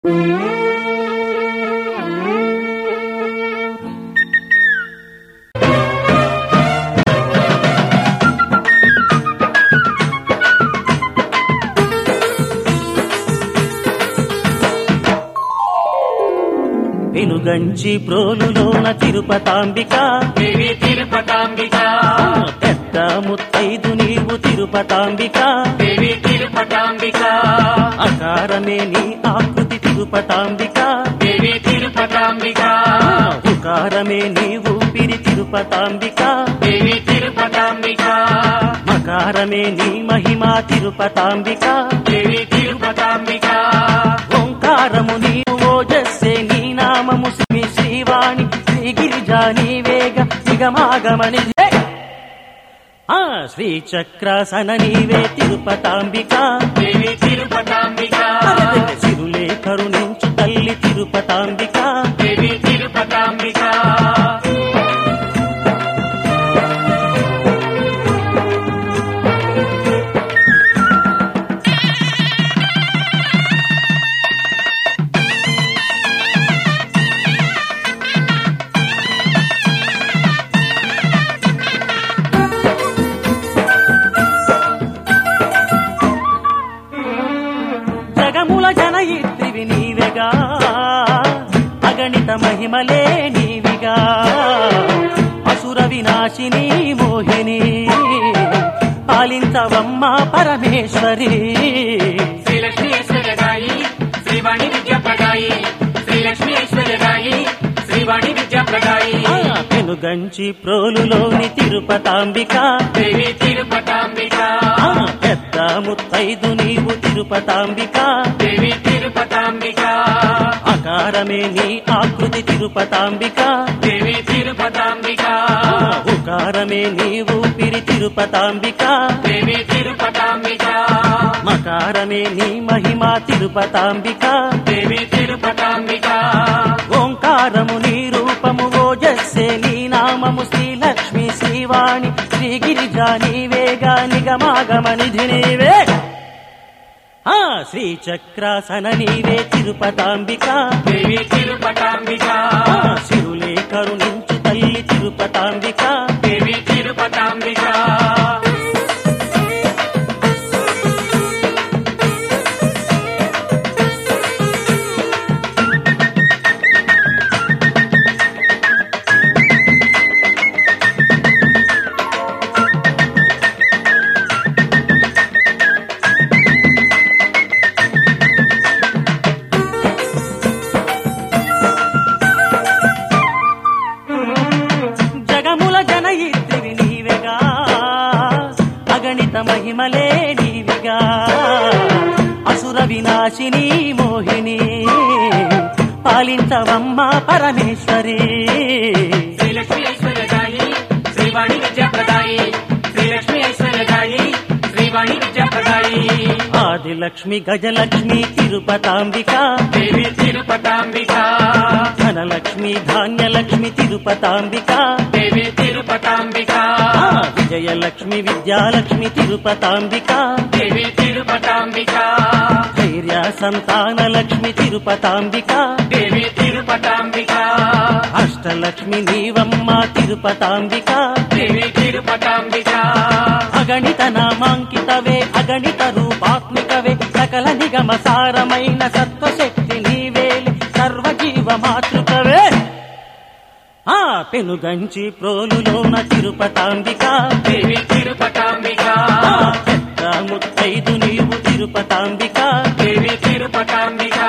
వెనుగంచి ప్రోలులోన తిరుపతాంబిక దేవి తిరుపతాంబిక పెద్ద ముత్తైదు నీవు తిరుపతాంబిక దేవి తిరుపతాంబిక అకారమే నీ ఆకృతి తిరుపతాంబిక దేవి తిరుపతాంబిక ఉకారమే నీ ఊపిరి తిరుపతాంబిక దేవి తిరుపతాంబిక మకారమే నీ మహిమా తిరుపతాంబిక దేవి తిరుపతాంబిక ఓంకారము నీవు ఓజస్సే నీ నామము శ్రీ శ్రీవాణి శ్రీ గిరిజా నీవేగ నిగమాగమని ఆ శ్రీ చక్రాసన నీవే తిరుపతాంబిక దేవి తిరుపతాంబిక అరదెల సిరులే కరుణించు తల్లి తిరుపతాంబిక దేవి తిరుపతాంబిక జగముల జనయిత్రివి నీవెగా అగణిత మహిమలే నీవిగా అసుర వినాశిని మోహిని పాలించవమ్మ పరమేశ్వరి శ్రీలక్ష్మీశ్వరదాయి శ్రీవాణి విద్యాప్రదాయి శ్రీలక్ష్మీశ్వరదాయి శ్రీవాణి విద్యాప్రదాయి ఆ పెనుగంచి ప్రోలులోని తిరుపతాంబిక దేవి తిరుపతాంబిక ఆ పెద్ద ముత్తైదు నీవు తిరుపతాంబిక దేవి తిరుపతాంబిక అకారమే నీ ఆకృతి తిరుపతాంబిక దేవి తిరుపతాంబిక ఉకారమే నీ ఊపిరి తిరుపతాంబిక దేవి తిరుపతాంబిక మకారమే నీ మహిమా తిరుపతాంబిక దేవి తిరుపతాంబిక ఓంకారము నీ రూపము ఓజస్సే నీ నామము శ్రీలక్ష్మి శ్రీవాణి శ్రీ గిరిజా నీవేగా నిగమాగమనిధి నీవే ఆ శ్రీ చక్రాసన నీవే తిరుపతాంబిక దేవి తిరుపతాంబిక ఆ సిరులే కరుణించు తల్లి తిరుపతాంబిక దేవి తిరుపతాంబిక జగముల జనయిత్రివి నీవెగా అగణిత మహిమలే నీవిగా అసుర వినాశిని మోహిని పాలించవమ్మ పరమేశ్వరి శ్రీలక్ష్మీశ్వరదాయి శ్రీవాణి విద్యాప్రదాయి శ్రీలక్ష్మీశ్వరదాయి శ్రీవాణి విద్యాప్రదాయి ఆదిలక్ష్మి గజలక్ష్మి తిరుపతాంబిక దేవి తిరుపతాంబిక ధనలక్ష్మి ధాన్యలక్ష్మి తిరుపతాంబిక దేవి తిరుపతాంబిక ఆ, విజయలక్ష్మి విద్యాలక్ష్మి తిరుపతాంబిక దేవి తిరుపతాంబిక ధైర్య సంతానలక్ష్మి తిరుపతాంబిక దేవి తిరుపతాంబిక అష్టలక్ష్మి నీవమ్మ తిరుపతాంబిక దేవి తిరుపతాంబిక అగణిత నామాంకితవే అగణిత రూపాత్మికవే సకల నిగమ సారమైన సత్వశక్తి నీవేలి సర్వజీవ మాతృకవే ఆ పెనుగంచి ప్రోలులోన తిరుపతాంబిక దేవి తిరుపతాంబిక ఆ పెద్ద ముత్తైదు నీవు తిరుపతాంబిక దేవి తిరుపతాంబిక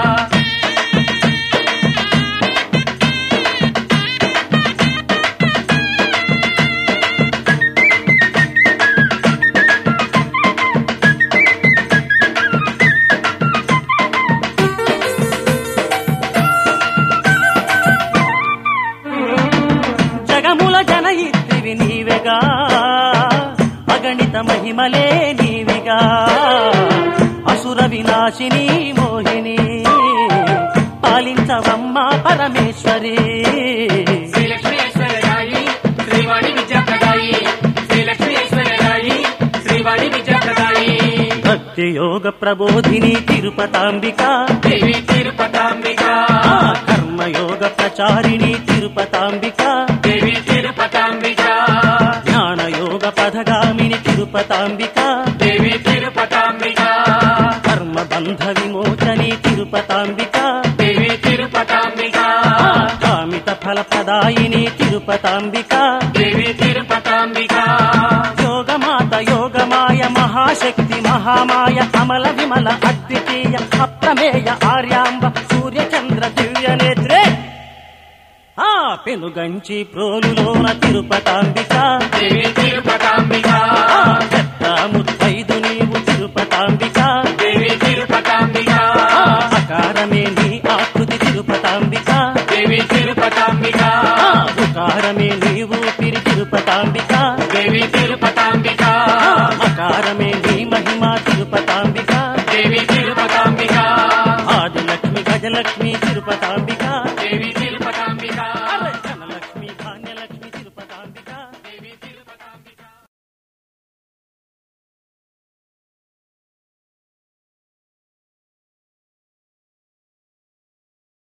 జగముల జనయిత్రివి నీవెగా అగణిత మహిమలే నీవిగా అసుర వినాశిని మోహిని పాలించవమ్మ పరమేశ్వరి శ్రీలక్ష్మీశ్వరదాయి శ్రీవాణి విద్యాప్రదాయి శ్రీలక్ష్మీశ్వరదాయి శ్రీవాణి విద్యాప్రదాయి భక్తి యోగ ప్రబోధిని తిరుపతాంబిక దేవి తిరుప బ్రహ్మచారిణి తిరుపతాంబిక దేవి తిరుపతాంబిక జ్ఞానయోగ పథగామిని తిరుపతాంబిక దేవి తిరుపతాంబిక కర్మబంధ విమోచని తిరుపతాంబిక దేవి తిరుపతాంబిక కామిత ఫలప్రదాయిని తిరుపతాంబిక దేవి తిరుపతాంబిక యోగమాత యోగమాయ మహాశక్తి మహామాయ అమల విమల అద్వితీయ అప్రమేయ ఆర్యాంబ సూర్యచంద్ర దివ్య నేత్రే ఆ పెనుగంచి ప్రోలులోన తిరుపతాంబిక దేవి తిరుపతాంబిక ఆ పెద్ద ముత్తైదు నీవు తిరుపతాంబిక దేవి తిరుపతాంబిక ఆ అకారమే నీ ఆకృతి తిరుపతాంబిక దేవి తిరుపతాంబిక ఆ ఉకారమే నీవు పిరి తిరుపతాంబిక దేవి తిరుపతాంబిక ఆ అకారమే నీ మహిమ తిరుపతాంబిక దేవి తిరుపతాంబిక ఆదిలక్ష్మి గజలక్ష్మి తిరుపతాంబిక